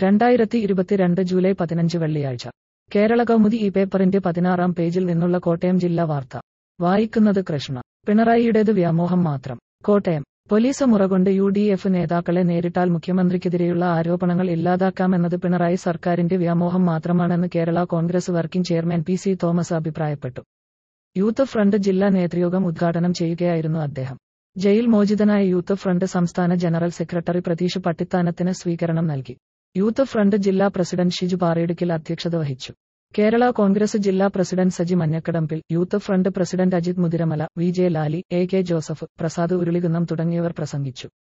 രണ്ടായിരത്തി ഇരുപത്തിരണ്ട് ജൂലൈ പതിനഞ്ച് വെള്ളിയാഴ്ച കേരള കൗമുദി ഈ പേപ്പറിന്റെ പതിനാറാം പേജിൽ നിന്നുള്ള കോട്ടയം ജില്ലാ വാർത്ത വായിക്കുന്നത് കൃഷ്ണ പിണറായിയുടേത് വ്യാമോഹം മാത്രം കോട്ടയം പോലീസ് മുറകൊണ്ട് യു ഡി എഫ് നേതാക്കളെ നേരിട്ടാൽ മുഖ്യമന്ത്രിക്കെതിരെയുള്ള ആരോപണങ്ങൾ ഇല്ലാതാക്കാമെന്നത് പിണറായി സർക്കാരിന്റെ വ്യാമോഹം മാത്രമാണെന്ന് Kerala Congress working chairman P C Thomas അഭിപ്രായപ്പെട്ടു യൂത്ത് ഫ്രണ്ട് ജില്ലാ നേതൃയോഗം ഉദ്ഘാടനം ചെയ്യുകയായിരുന്നു അദ്ദേഹം ജയിൽ മോചിതനായ യൂത്ത് ഫ്രണ്ട് സംസ്ഥാന ജനറൽ സെക്രട്ടറി പ്രതീഷ് പട്ടിത്താനത്തിന് സ്വീകരണം നൽകി യൂത്ത് ഫ്രണ്ട് ജില്ലാ പ്രസിഡന്റ് ഷിജു പാറയിടുക്കിൽ അധ്യക്ഷത വഹിച്ചു കേരള കോൺഗ്രസ് ജില്ലാ president Saji Manjakadambil youth front president Ajith Muthiramala V J Lali A K Joseph Prasad Urulikunnam തുടങ്ങിയവർ പ്രസംഗിച്ചു